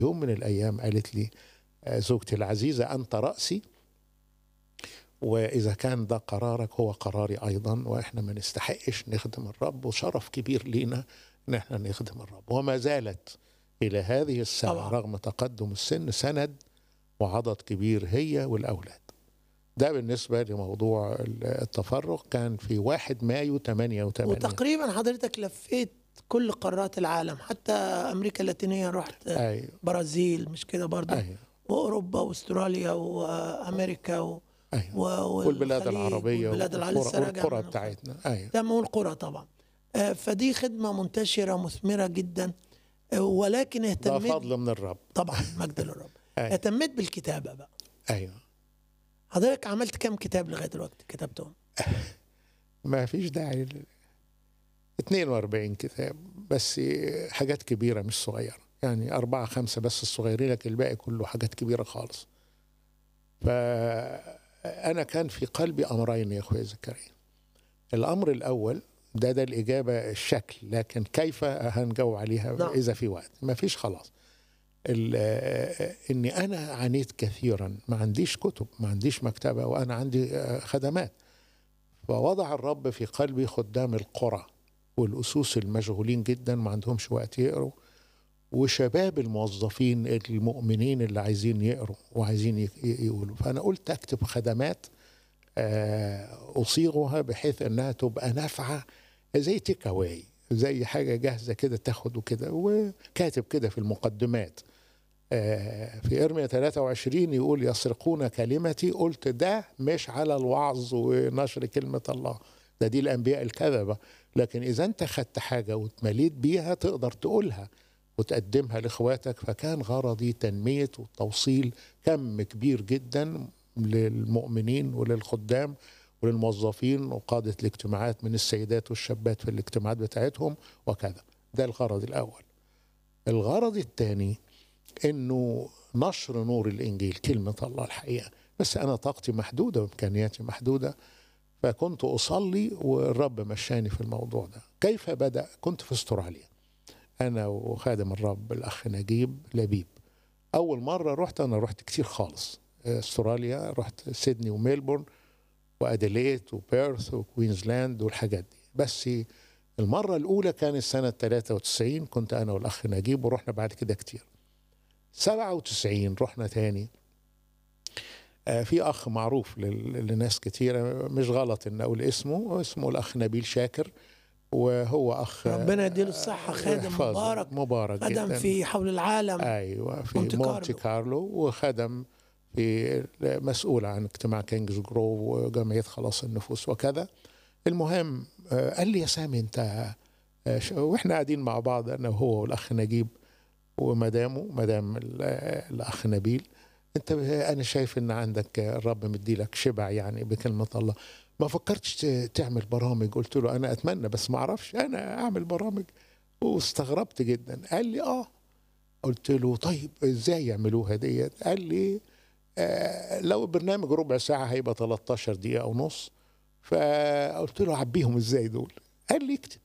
يوم من الايام قالت لي آه، زوجتي العزيزه انت راسي واذا كان ده قرارك هو قراري ايضا واحنا ما نستحقش نخدم الرب وشرف كبير لينا ان احنا نخدم الرب وما زالت الى هذه الساعه طبعا. رغم تقدم السن سند وعدد كبير هي والاولاد ده بالنسبه لموضوع التفرغ كان في 1 مايو 88 وتقريبا حضرتك لفيت كل قارات العالم حتى امريكا اللاتينيه رحت ايوه برازيل مش كده برضه ايوه واوروبا واستراليا وامريكا و... ايوه و... والبلاد والخليج العربيه والبلاد العربيه والقرى, لسه راجع والقرى من- بتاعتنا ايوه ده مو القرى طبعا آه، فدي خدمه منتشره مثمره جدا آه، ولكن ده اهتميت فضل من الرب طبعا مجد للرب ايوه اهتميت بالكتابه بقى ايوه حضرتك عملت كم كتاب لغايه دلوقتي كتبتهم ما فيش داعي ل- 42 كتاب بس حاجات كبيرة مش صغيرة يعني أربعة خمسة بس الصغيرين لكن الباقي كله حاجات كبيرة خالص فأنا كان في قلبي أمرين يا أخويا زكريا الأمر الأول ده ده الإجابة الشكل لكن كيف هنجاوب عليها نعم. إذا في وقت ما فيش خلاص ال- آه، إني أنا عانيت كثيرا ما عنديش كتب ما عنديش مكتبة وأنا عندي آه، خدمات فوضع الرب في قلبي خدام القرى والأسوس المشغولين جدا ما عندهمش وقت يقروا وشباب الموظفين المؤمنين اللي عايزين يقروا وعايزين ي- يقولوا فأنا قلت أكتب خدمات آه، أصيغها بحيث أنها تبقى نافعة زي تيك أواي زي حاجة جاهزة كده تاخد وكده وكاتب كده في المقدمات آه، في إرميا 23 يقول يسرقون كلمتي قلت ده مش على الوعظ ونشر كلمة الله ده دي الأنبياء الكذبة لكن إذا أنت خدت حاجة واتمليت بيها تقدر تقولها وتقدمها لإخواتك فكان غرضي تنمية وتوصيل كم كبير جدا للمؤمنين وللخدام وللموظفين وقادة الاجتماعات من السيدات والشابات في الاجتماعات بتاعتهم وكذا ده الغرض الأول الغرض الثاني انه نشر نور الانجيل كلمه الله الحقيقه بس انا طاقتي محدوده وامكانياتي محدوده فكنت اصلي والرب مشاني في الموضوع ده كيف بدا كنت في استراليا انا وخادم الرب الاخ نجيب لبيب اول مره رحت انا رحت كتير خالص استراليا رحت سيدني وميلبورن واديليت وبيرث وكوينزلاند والحاجات دي بس المره الاولى كانت سنه 93 كنت انا والاخ نجيب ورحنا بعد كده كتير 97 رحنا تاني آه، في اخ معروف لل- لناس كتيره مش غلط ان اقول اسمه اسمه الاخ نبيل شاكر وهو اخ ربنا يديله الصحه خادم يحفظه. مبارك مبارك خدم جدا في حول العالم ايوه في مونتي مونتي, كارلو. كارلو وخدم في مسؤول عن اجتماع كينجز جروف وجمعيه خلاص النفوس وكذا المهم آه، قال لي يا سامي انت آه، ش- واحنا قاعدين مع بعض انا وهو والاخ نجيب ومدامه مدام ال- آه، الاخ نبيل انت انا شايف ان عندك الرب مديلك شبع يعني بكلمه الله ما فكرتش ت- تعمل برامج قلت له انا اتمنى بس ما اعرفش انا اعمل برامج واستغربت جدا قال لي اه قلت له طيب ازاي يعملوها ديت قال لي آه لو برنامج ربع ساعه هيبقى 13 دقيقه ونص فقلت له عبيهم ازاي دول قال لي اكتب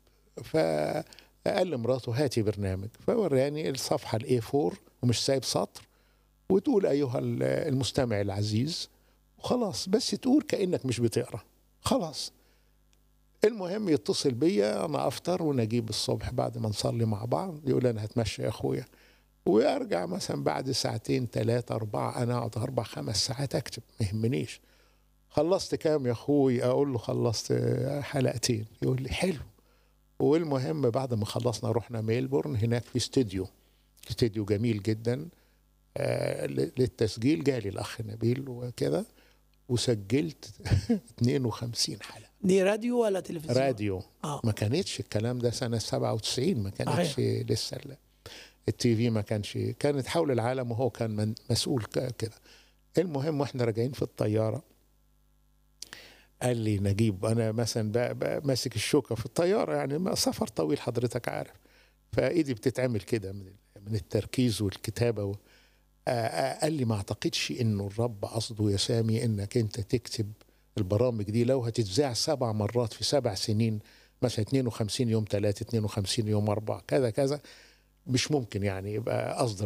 فقال لمراته هاتي برنامج فوراني الصفحه الاي 4 ومش سايب سطر وتقول ايها ال- المستمع العزيز وخلاص بس تقول كانك مش بتقرا خلاص المهم يتصل بيا انا افطر ونجيب الصبح بعد ما نصلي مع بعض يقول انا هتمشى يا اخويا وارجع مثلا بعد ساعتين ثلاثة أربعة أنا أقعد أربع خمس ساعات أكتب ما يهمنيش خلصت كام يا أخوي أقول له خلصت حلقتين يقول لي حلو والمهم بعد ما خلصنا رحنا ميلبورن هناك في استوديو استوديو جميل جدا آه، للتسجيل جالي الأخ نبيل وكده وسجلت 52 حلقة دي راديو ولا تلفزيون راديو اه ما كانتش الكلام ده سنة 97 ما كانتش صحيح. لسه ال- التي في ما كانش كانت حول العالم وهو كان من مسؤول ك- كده المهم واحنا راجعين في الطيارة قال لي نجيب انا مثلا بقى بقى ماسك الشوكة في الطيارة يعني ما- سفر طويل حضرتك عارف فايدي بتتعمل كده من من التركيز والكتابة و... آه، آه، قال لي ما اعتقدش انه الرب قصده يا سامي انك انت تكتب البرامج دي لو هتتذاع سبع مرات في سبع سنين مثلا 52 يوم ثلاثة 52 يوم أربعة كذا كذا مش ممكن يعني يبقى قصد